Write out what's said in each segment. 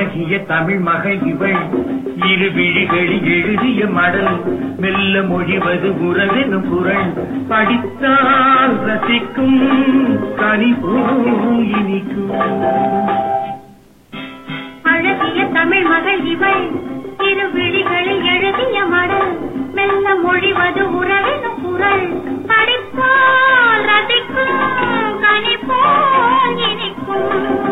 அழகிய தமிழ் மகள் இவள் இரு விழிகளில் எழுதிய மடல் மெல்ல மொழிவது உறவெனும் குரல் படித்தால் ரசிக்கும் கனி இனிக்கும் அழகிய தமிழ் மகள் இவள் இரு விழிகளில் எழுதிய மடல் மெல்ல மொழிவது உறவின் குரல் படிப்பால் ரசிக்கும் கனிப்போல் இனிக்கும்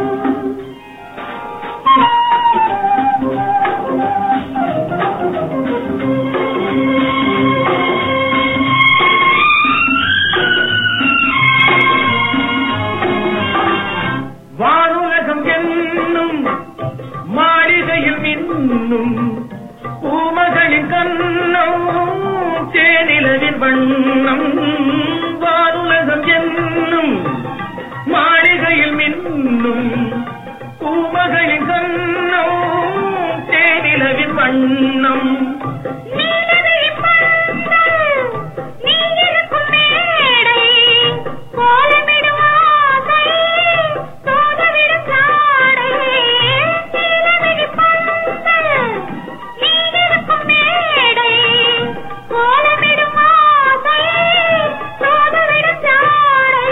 வானுலகம் என்னும் மாளிகையில் மின்னும் பூமகளின் கண்ணம் தேனிலவின் வண்ணம் வானுலகம் என்னும் மாளிகையில் மின்னும் பூமகளின் கண்ணம் தேனிலவின் வண்ணம் நீலவிழி பந்தல், நீ இருக்கும் மேடை, கோலமிடும் ஆசை, சோகவிடும் சாடை. நீலவிழி பந்தல், நீ இருக்கும் மேடை, கோலமிடும் ஆசை, சோகவிடும் சாடை.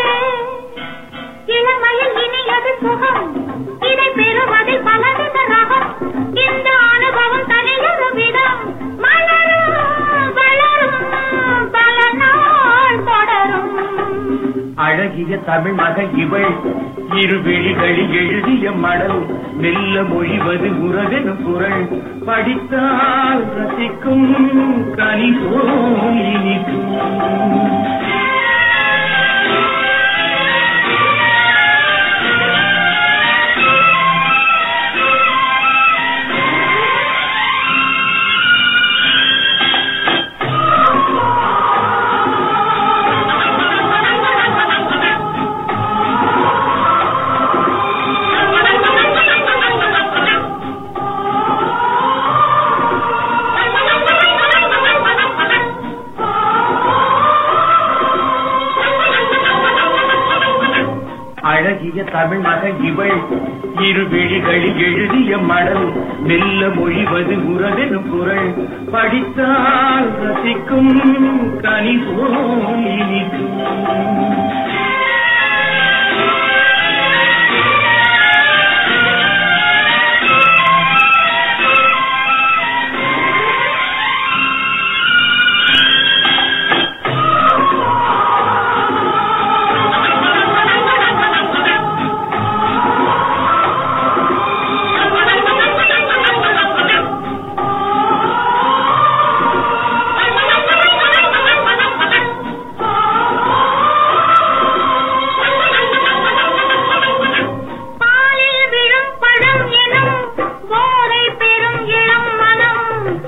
இளமையில் இனியது சுகம் இதை பெறுவதில் பலவித ரகம் இந்த அனுபவம் தனியொரு விதம் மலரும் வளரும் பல நாள் தொடரும் அழகிய தமிழ் மகள் இவள் இரு விழிகளில் எழுதிய மடல் மெல்ல மொழிவது உறவெனும் குரல் படித்தால் ரசிக்கும் கனி போல் இனிக்கும் அழகிய தமிழ் மகள் இவள் இரு விழிகளில் எழுதிய மடல் மெல்ல மொழிவது உறவெனும் குரல் படித்தால் ரசிக்கும் கனி போல் இனிக்கும் பாலில் விழும் பழம் எனும் போதை பெறும் இளம் மனம்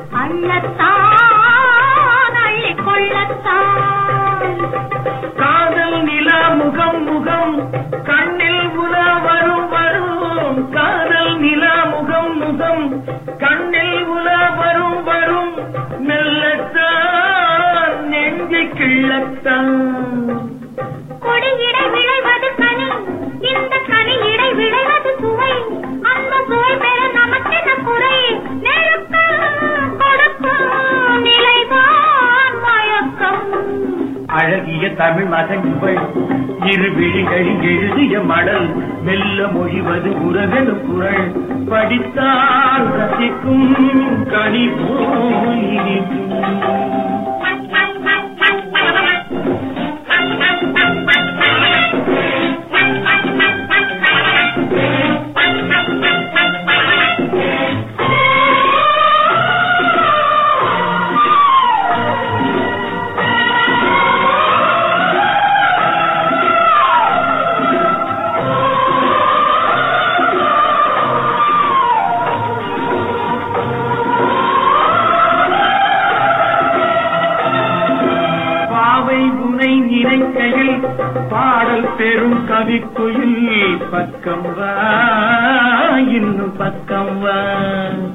அள்ளத்தான் அள்ளிக் கொள்ளத்தான் காதல் நிலா முகம் முகம் கண்ணில் உலா வரும் வரும் காதல் நிலா முகம் முகம் கண்ணில் உலா வரும் வரும் மெல்லத்தான் நெஞ்சை கிள்ளத்தான் கொடியிடை விளைவது கனி இந்த கனி இடை விளைவது சுவை அந்த சுவை பெற நமக்கென குறை நெருக்கம் கொடுக்கும் நிலைதான் மயக்கம் அழகிய தமிழ் மகன் இவள் இரு விழிகளில் எழுதிய மடல் மெல்ல மொழிவது உறவெனும் குரல் படித்தால் ரசிக்கும் கனி போல் இனிக்கும் பாவை உனை நினைக்கையில் பாடல் பெரும் கவிக்குயில் பக்கம் வா இன்னும் பக்கம் வா